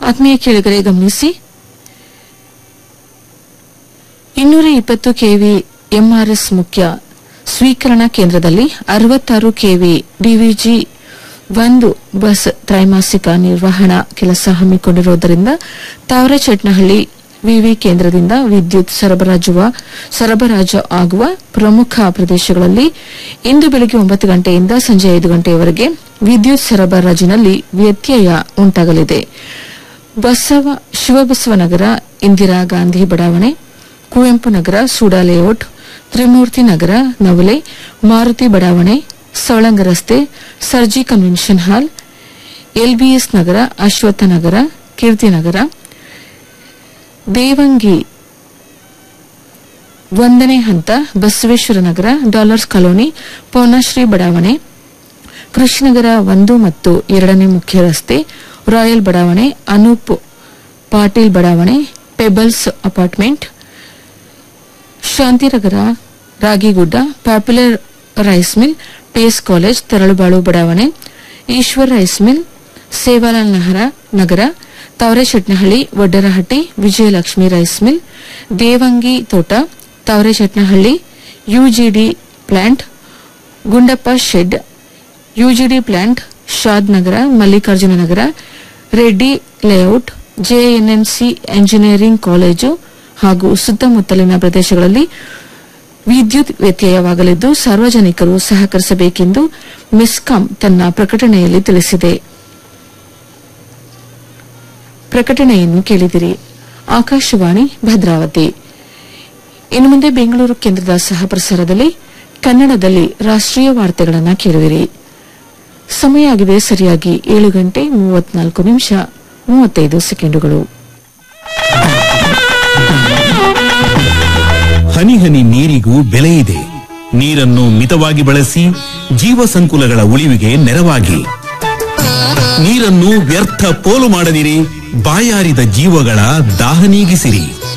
ಆತ್ಮೀಯ ಕೇಳಿಗರೆ ಗಮನಿಸಿ ಇನ್ನೂರ ಇಪ್ಪತ್ತು ಕೆವಿ ಎಂಆರ್ಎಸ್ ಮುಖ್ಯ ಸ್ವೀಕರಣಾ ಕೇಂದ್ರದಲ್ಲಿ ಅರವತ್ತಾರು ಕೆವಿ ಡಿವಿಜಿ ಒಂದು ಬಸ್ ತ್ರೈಮಾಸಿಕ ನಿರ್ವಹಣಾ ಕೆಲಸ ಹಮ್ಮಿಕೊಂಡಿರುವುದರಿಂದ ತಾವರಚಟ್ನಹಳ್ಳಿ ವಿವಿ ಕೇಂದ್ರದಿಂದ ವಿದ್ಯುತ್ ಸರಬರಾಜುವ ಸರಬರಾಜು ಆಗುವ ಪ್ರಮುಖ ಪ್ರದೇಶಗಳಲ್ಲಿ ಇಂದು ಬೆಳಗ್ಗೆ ಒಂಬತ್ತು ಗಂಟೆಯಿಂದ ಸಂಜೆ ಐದು ಗಂಟೆಯವರೆಗೆ ವಿದ್ಯುತ್ ಸರಬರಾಜಿನಲ್ಲಿ ವ್ಯತ್ಯಯ ಉಂಟಾಗಲಿದೆ ಬಸವ ಶಿವಬಸವನಗರ ಇಂದಿರಾ ಗಾಂಧಿ ಬಡಾವಣೆ ಕುವೆಂಪು ನಗರ ಸೂಡಾ ಲೇಔಟ್ ತ್ರಿಮೂರ್ತಿ ನಗರ ನವಲೆ ಮಾರುತಿ ಬಡಾವಣೆ ಸವಳಂಗ ರಸ್ತೆ Sarji convention hall LBS Nagar Ashwath Nagar Keertinagar Devangi ಒಂದನೇ ಹಂತ ಬಸವೇಶ್ವರ ನಗರ ಡಾಲರ್ಸ್ ಕಾಲೋನಿ ಪೌರ್ಣಶ್ರೀ ಬಡಾವಣೆ ಕೃಷ್ಣನಗರ ಒಂದು ಮತ್ತು ಎರಡನೇ ಮುಖ್ಯ ರಸ್ತೆ ರಾಯಲ್ ಬಡಾವಣೆ ಅನೂಪ್ ಪಾಟೀಲ್ ಬಡಾವಣೆ pebbles apartment Shantinagar Ragigudda popular rice mill Pace college Taralabalu ಬಡಾವಣೆ ಈಶ್ವರ್ ರೈಸ್ ಮಿಲ್ ಸೇವಾಲಾಲ್ ನಹರ ನಗರ ತಾವರೆಚಟ್ನಹಳ್ಳಿ ವಡ್ಡರಹಟ್ಟಿ ವಿಜಯಲಕ್ಷ್ಮಿ ರೈಸ್ ಮಿಲ್ ದೇವಂಗಿ ತೋಟ Tavarechatnahalli UGD plant Gundappa shed UGD plant Shad Nagar Mallikarjuna Nagar Reddy layout JNNC engineering college ಹಾಗೂ ಸುತ್ತಮುತ್ತಲಿನ ಪ್ರದೇಶಗಳಲ್ಲಿ ವಿದ್ಯುತ್ ವ್ಯತ್ಯಯವಾಗಲಿದ್ದು ಸಾರ್ವಜನಿಕರು ಸಹಕರಿಸಬೇಕೆಂದು ಮೆಸ್ಕಾಂ ತನ್ನ ಪ್ರಕಟಣೆಯಲ್ಲಿ ತಿಳಿಸಿದೆ ಪ್ರಕಟಣೆಯನ್ನು ಕೇಳಿದಿರಿ ಆಕಾಶವಾಣಿ ಭದ್ರಾವತಿ ಇನ್ನು ಮುಂದೆ ಬೆಂಗಳೂರು ಕೇಂದ್ರದ ಸಹ ಪ್ರಸಾರದಲ್ಲಿ ಕನ್ನಡದಲ್ಲಿ ರಾಷ್ಟ್ರೀಯ ವಾರ್ತೆಗಳನ್ನು ಕೇಳುವಿರಿ ಸಮಯ ಆಗಿದೆ ಸರಿಯಾಗಿ ಏಳು ಗಂಟೆ ಮೂವತ್ನಾಲ್ಕು ನಿಮಿಷ ಮೂವತ್ತೈದು ಸೆಕೆಂಡುಗಳು ಹನಿ ಹನಿ ನೀರಿಗೂ ಬೆಲೆ ಇದೆ ನೀರನ್ನು ಮಿತವಾಗಿ ಬಳಸಿ ಜೀವ ಸಂಕುಲಗಳ ಉಳಿವಿಗೆ ನೆರವಾಗಿ ನೀರನ್ನು ವ್ಯರ್ಥ ಪೋಲು ಮಾಡದಿರಿ ಬಾಯಾರಿದ ಜೀವಗಳ ದಾಹ ನೀಗಿಸಿರಿ